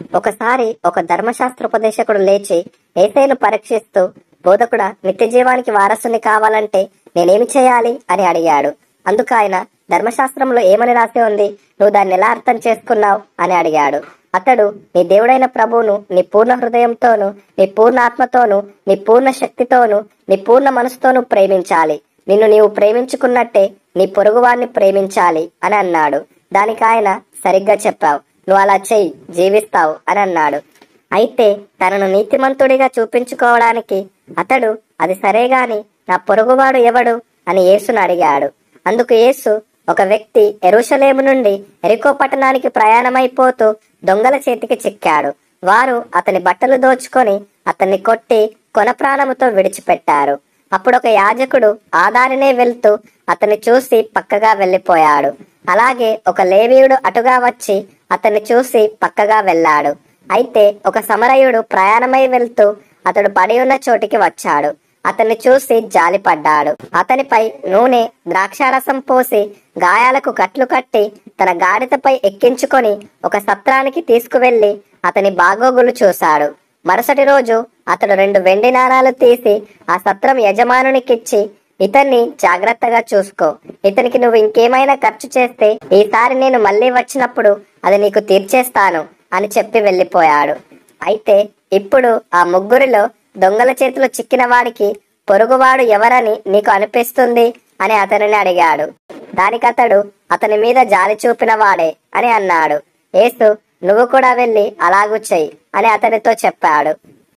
ఒకసారి ఒక ధర్మశాస్త్రోపదేశకుడు లేచి ఏసైను పరీక్షిస్తూ బోధకుడా నిత్య జీవానికి వారసుని కావాలంటే నేనేమి చేయాలి అని అడిగాడు అందుకు ఆయన ధర్మశాస్త్రంలో ఏమని రాసి ఉంది నువ్వు దాన్ని ఎలా అర్థం చేసుకున్నావు అని అడిగాడు అతడు నీ దేవుడైన ప్రభువును నీ పూర్ణ హృదయంతోను నీ పూర్ణ ఆత్మతోను నీ పూర్ణ శక్తితోను నీ పూర్ణ మనసుతోను ప్రేమించాలి నిన్ను నీవు ప్రేమించుకున్నట్టే నీ పొరుగువాన్ని ప్రేమించాలి అని అన్నాడు దానికి ఆయన సరిగ్గా చెప్పావు నువ్వు అలా చెయ్యి జీవిస్తావు అని అన్నాడు అయితే తనను నీతిమంతుడిగా చూపించుకోవడానికి అతడు అది సరే గాని నా పొరుగువాడు ఎవడు అని యేసును అడిగాడు అందుకు యేసు ఒక వ్యక్తి ఎరుషలేము నుండి ఎరికో పట్టణానికి ప్రయాణమైపోతూ దొంగల చేతికి చిక్కాడు వారు అతని బట్టలు దోచుకొని అతన్ని కొట్టి కొన ప్రాణముతో విడిచిపెట్టారు అప్పుడు ఒక యాజకుడు ఆ దారినే వెళ్తూ అతన్ని చూసి పక్కగా వెళ్ళిపోయాడు అలాగే ఒక లేవీయుడు అటుగా వచ్చి అతన్ని చూసి పక్కగా వెళ్ళాడు అయితే ఒక సమరయుడు ప్రయాణమై వెళ్తూ అతడు పడి ఉన్న చోటికి వచ్చాడు అతన్ని చూసి జాలిపడ్డాడు అతనిపై నూనె ద్రాక్షారసం పోసి గాయాలకు కట్లు కట్టి తన గాడిదపై ఎక్కించుకొని ఒక సత్రానికి తీసుకువెళ్లి అతని బాగోగులు చూశాడు మరుసటి రోజు అతడు రెండు వెండి నాణాలు తీసి ఆ సత్రం యజమానునికిచ్చి ఇతన్ని జాగ్రత్తగా చూసుకో ఇతనికి నువ్వు ఇంకేమైనా ఖర్చు చేస్తే ఈసారి నేను మళ్ళీ వచ్చినప్పుడు అది నీకు తీర్చేస్తాను అని చెప్పి వెళ్ళిపోయాడు అయితే ఇప్పుడు ఆ ముగ్గురిలో దొంగల చేతిలో చిక్కిన వాడికి పొరుగువాడు ఎవరని నీకు అనిపిస్తుంది అని అతనిని అడిగాడు దానికి అతడు అతని మీద జాలి చూపిన వాడే అని అన్నాడు యేసు నువ్వు కూడా వెళ్ళి అలాగూ చెయ్యి అని అతనితో చెప్పాడు